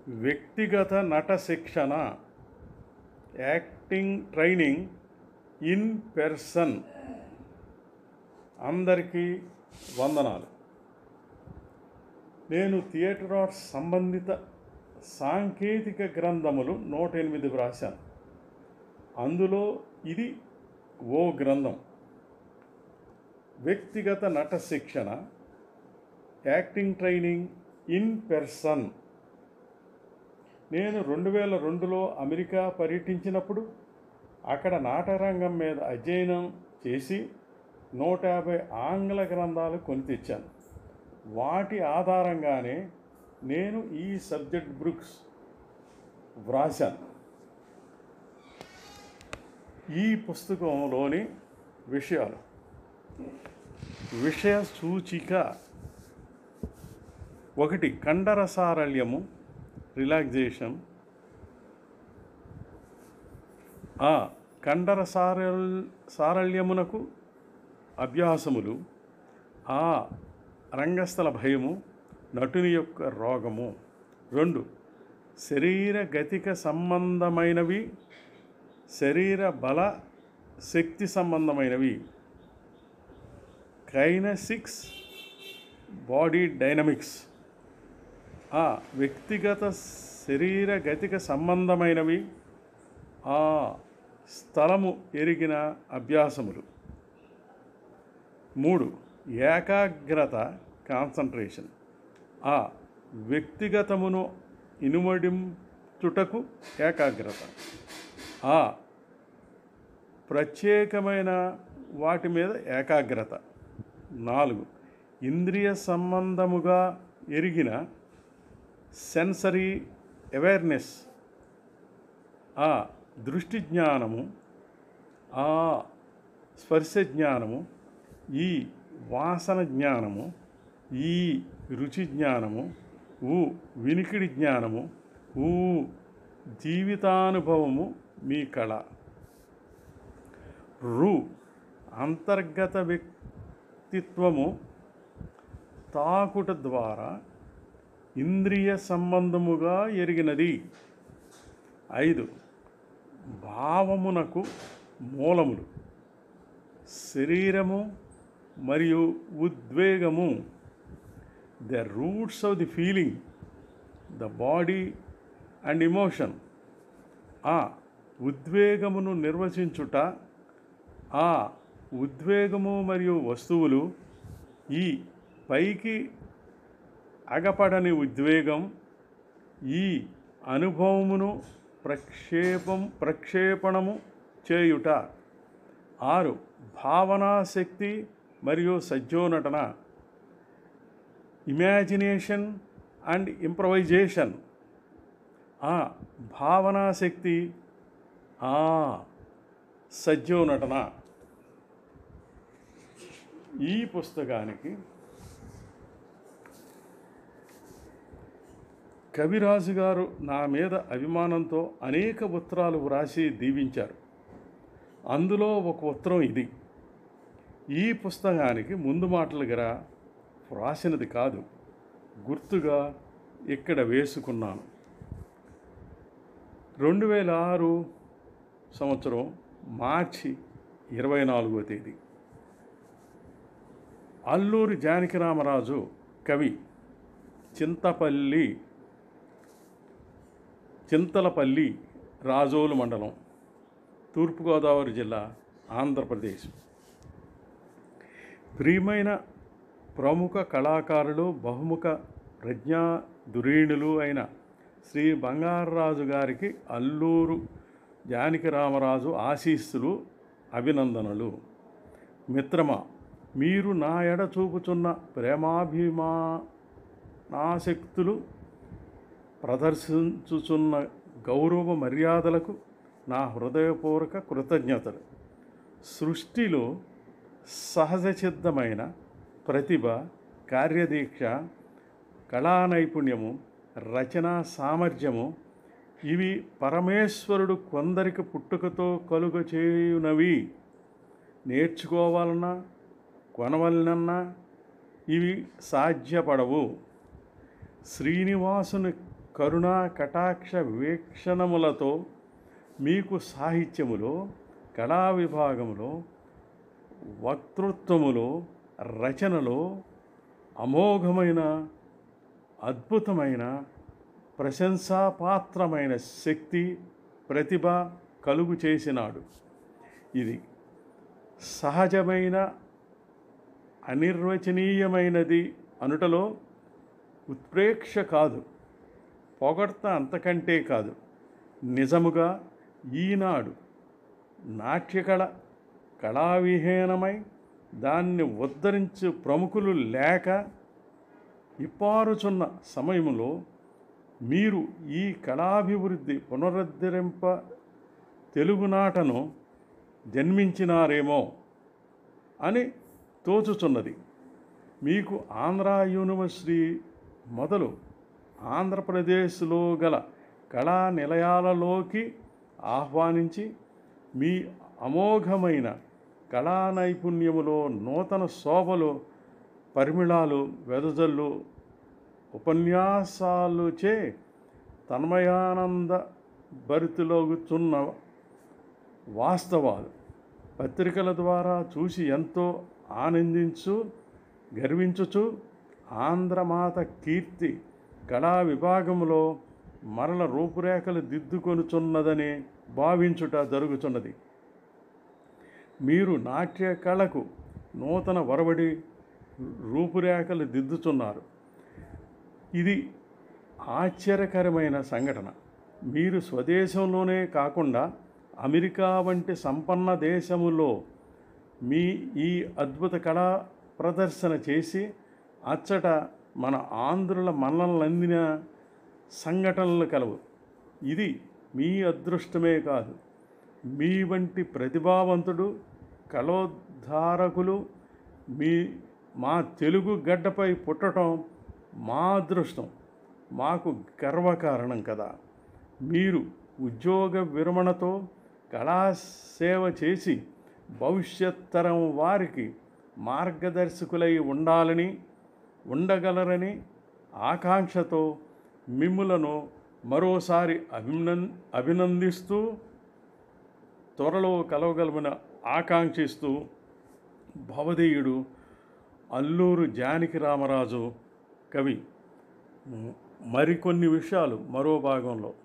వ్యక్తిగత నట శిక్షణ యాక్టింగ్ ట్రైనింగ్ ఇన్ పెర్సన్ అందరికీ వందనాలు నేను థియేటర్ ఆర్ట్స్ సంబంధిత సాంకేతిక గ్రంథములు నూట ఎనిమిది వ్రాశాను అందులో ఇది ఓ గ్రంథం వ్యక్తిగత నట శిక్షణ యాక్టింగ్ ట్రైనింగ్ ఇన్ పెర్సన్ నేను రెండు వేల రెండులో అమెరికా పర్యటించినప్పుడు అక్కడ నాటరంగం మీద అధ్యయనం చేసి నూట యాభై ఆంగ్ల గ్రంథాలు కొని తెచ్చాను వాటి ఆధారంగానే నేను ఈ సబ్జెక్ట్ బుక్స్ వ్రాశాను ఈ పుస్తకంలోని విషయాలు విషయ సూచిక ఒకటి కండర సారళ్యము రిలాక్సేషన్ ఆ కండర సారల్ సారళ్యమునకు అభ్యాసములు ఆ రంగస్థల భయము నటుని యొక్క రోగము రెండు శరీర గతిక సంబంధమైనవి శరీర బల శక్తి సంబంధమైనవి కైనసిక్స్ బాడీ డైనమిక్స్ ఆ వ్యక్తిగత శరీర గతిక సంబంధమైనవి ఆ స్థలము ఎరిగిన అభ్యాసములు మూడు ఏకాగ్రత కాన్సన్ట్రేషన్ ఆ వ్యక్తిగతమును ఇనుమడించుటకు ఏకాగ్రత ఆ ప్రత్యేకమైన వాటి మీద ఏకాగ్రత నాలుగు ఇంద్రియ సంబంధముగా ఎరిగిన సెన్సరీ అవేర్నెస్ ఆ దృష్టి జ్ఞానము ఆ స్పర్శ జ్ఞానము ఈ వాసన జ్ఞానము ఈ రుచి జ్ఞానము ఊ వినికిడి జ్ఞానము ఊ జీవితానుభవము మీ కళ రు అంతర్గత వ్యక్తిత్వము తాకుట ద్వారా ఇంద్రియ సంబంధముగా ఎరిగినది ఐదు భావమునకు మూలములు శరీరము మరియు ఉద్వేగము the roots of the feeling the body and emotion ఆ ఉద్వేగమును నిర్వచించుట ఆ ఉద్వేగము మరియు వస్తువులు ఈ పైకి అగపడని ఉద్వేగం ఈ అనుభవమును ప్రక్షేపం ప్రక్షేపణము చేయుట ఆరు భావనాశక్తి మరియు సజ్జోనటన ఇమాజినేషన్ అండ్ ఇంప్రవైజేషన్ ఆ భావనాశక్తి ఆ సజ్జోనటన ఈ పుస్తకానికి కవిరాజు గారు నా మీద అభిమానంతో అనేక ఉత్తరాలు వ్రాసి దీవించారు అందులో ఒక ఉత్తరం ఇది ఈ పుస్తకానికి ముందు మాటలుగా వ్రాసినది కాదు గుర్తుగా ఇక్కడ వేసుకున్నాను రెండు వేల ఆరు సంవత్సరం మార్చి ఇరవై నాలుగో తేదీ అల్లూరి జానకిరామరాజు కవి చింతపల్లి చింతలపల్లి రాజోలు మండలం తూర్పుగోదావరి జిల్లా ఆంధ్రప్రదేశ్ ప్రియమైన ప్రముఖ కళాకారులు బహుముఖ ప్రజ్ఞా ధురీణులు అయిన శ్రీ బంగారరాజు గారికి అల్లూరు జానకి రామరాజు ఆశీస్సులు అభినందనలు మిత్రమా మీరు నా ఎడ చూపుచున్న ప్రేమాభిమానాశక్తులు ప్రదర్శించుచున్న గౌరవ మర్యాదలకు నా హృదయపూర్వక కృతజ్ఞతలు సృష్టిలో సహజ సిద్ధమైన ప్రతిభ కార్యదీక్ష కళా నైపుణ్యము రచనా సామర్థ్యము ఇవి పరమేశ్వరుడు కొందరికి పుట్టుకతో కలుగ చేయునవి నేర్చుకోవాలన్నా కొనవలనన్నా ఇవి సాధ్యపడవు శ్రీనివాసుని కరుణా కటాక్ష వీక్షణములతో మీకు సాహిత్యములో కళా విభాగంలో వక్తృత్వములో రచనలో అమోఘమైన అద్భుతమైన ప్రశంసాపాత్రమైన శక్తి ప్రతిభ కలుగు చేసినాడు ఇది సహజమైన అనిర్వచనీయమైనది అనుటలో ఉత్ప్రేక్ష కాదు పొగడ్త అంతకంటే కాదు నిజముగా ఈనాడు నాట్యకళ కళావిహీనమై దాన్ని ఉద్ధరించు ప్రముఖులు లేక ఇప్పారుచున్న సమయంలో మీరు ఈ కళాభివృద్ధి పునరుద్ధరింప తెలుగునాటను జన్మించినారేమో అని తోచుచున్నది మీకు ఆంధ్ర యూనివర్సిటీ మొదలు ఆంధ్రప్రదేశ్లో గల కళా నిలయాలలోకి ఆహ్వానించి మీ అమోఘమైన కళా నైపుణ్యములో నూతన శోభలు పరిమిళాలు వెదజల్లు ఉపన్యాసాలుచే తన్మయానంద భరితిలోగుతున్న వాస్తవాలు పత్రికల ద్వారా చూసి ఎంతో ఆనందించు గర్వించుచు ఆంధ్రమాత కీర్తి కళా విభాగంలో మరల రూపురేఖలు దిద్దుకొనుచున్నదని భావించుట జరుగుతున్నది మీరు నాట్య కళకు నూతన వరవడి రూపురేఖలు దిద్దుతున్నారు ఇది ఆశ్చర్యకరమైన సంఘటన మీరు స్వదేశంలోనే కాకుండా అమెరికా వంటి సంపన్న దేశములో మీ ఈ అద్భుత కళా ప్రదర్శన చేసి అచ్చట మన ఆంధ్రుల మన్నలందిన సంఘటనలు కలవు ఇది మీ అదృష్టమే కాదు మీ వంటి ప్రతిభావంతుడు కళోద్ధారకులు మీ మా తెలుగు గడ్డపై పుట్టడం మా అదృష్టం మాకు గర్వకారణం కదా మీరు ఉద్యోగ విరమణతో కళాసేవ చేసి భవిష్యత్ తరం వారికి మార్గదర్శకులై ఉండాలని ఉండగలరని ఆకాంక్షతో మిమ్ములను మరోసారి అభినంద అభినందిస్తూ త్వరలో కలవగలమని ఆకాంక్షిస్తూ భవదీయుడు అల్లూరు జానకి రామరాజు కవి మరికొన్ని విషయాలు మరో భాగంలో